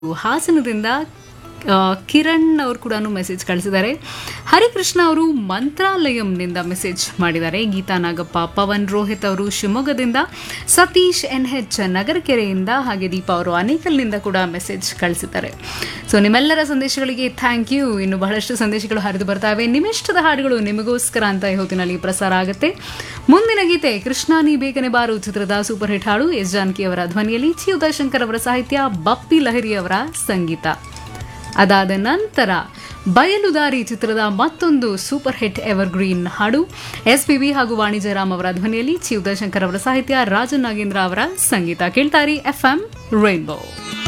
ಹಾಸನದಿಂದ ಆ, ಕಿರಣ್ ಅವರು ಕೂಡ ಮೆಸೇಜ್ ಕಳಿಸಿದ್ದಾರೆ ಹರಿಕೃಷ್ಣ ಅವರು ಮಂತ್ರಾಲಯಂನಿಂದ ಮೆಸೇಜ್ ಮಾಡಿದ್ದಾರೆ ಗೀತಾ ನಾಗಪ್ಪ ಪವನ್ ರೋಹಿತ್ ಅವರು ಶಿವಮೊಗ್ಗದಿಂದ ಸತೀಶ್ ಎನ್ ಹೆಚ್ ನಗರಕೆರೆಯಿಂದ ಹಾಗೆ ದೀಪ ಅವರು ಅನೇಕಲ್ನಿಂದ ಕೂಡ ಮೆಸೇಜ್ ಕಳಿಸಿದ್ದಾರೆ ಸೊ ನಿಮ್ಮೆಲ್ಲರ ಸಂದೇಶಗಳಿಗೆ ಥ್ಯಾಂಕ್ ಯು ಇನ್ನು ಬಹಳಷ್ಟು ಸಂದೇಶಗಳು ಹರಿದು ಬರ್ತಾ ಇವೆ ನಿಮಿಷ್ಟದ ಹಾಡುಗಳು ನಿಮಗೋಸ್ಕರ ಅಂತ ಈ ಹೊತ್ತಿನಲ್ಲಿ ಪ್ರಸಾರ ಆಗುತ್ತೆ ಮುಂದಿನ ಗೀತೆ ಕೃಷ್ಣ ನೀ ಬೇಗನೆ ಬಾರು ಚಿತ್ರದ ಸೂಪರ್ ಹಿಟ್ ಹಾಡು ಎಸ್ ಜಾನಕಿ ಅವರ ಧ್ವನಿಯಲ್ಲಿ ಚಿ ಉದಯಶಂಕರ್ ಅವರ ಸಾಹಿತ್ಯ ಬಪ್ಪಿ ಲಹರಿ ಅವರ ಸಂಗೀತ ಅದಾದ ನಂತರ ಬಯಲುದಾರಿ ಚಿತ್ರದ ಮತ್ತೊಂದು ಸೂಪರ್ ಹಿಟ್ ಎವರ್ ಗ್ರೀನ್ ಹಾಡು ಎಸ್ ಪಿ ಹಾಗೂ ವಾಣಿಜ್ಯರಾಮ್ ಅವರ ಧ್ವನಿಯಲ್ಲಿ ಚಿ ಉದಯಶಂಕರ್ ಅವರ ಸಾಹಿತ್ಯ ರಾಜನ್ ನಾಗೇಂದ್ರ ಅವರ ಸಂಗೀತ ಕೇಳ್ತಾರಿ ಎಫ್ ಎಂ ರೈನ್ಬೋ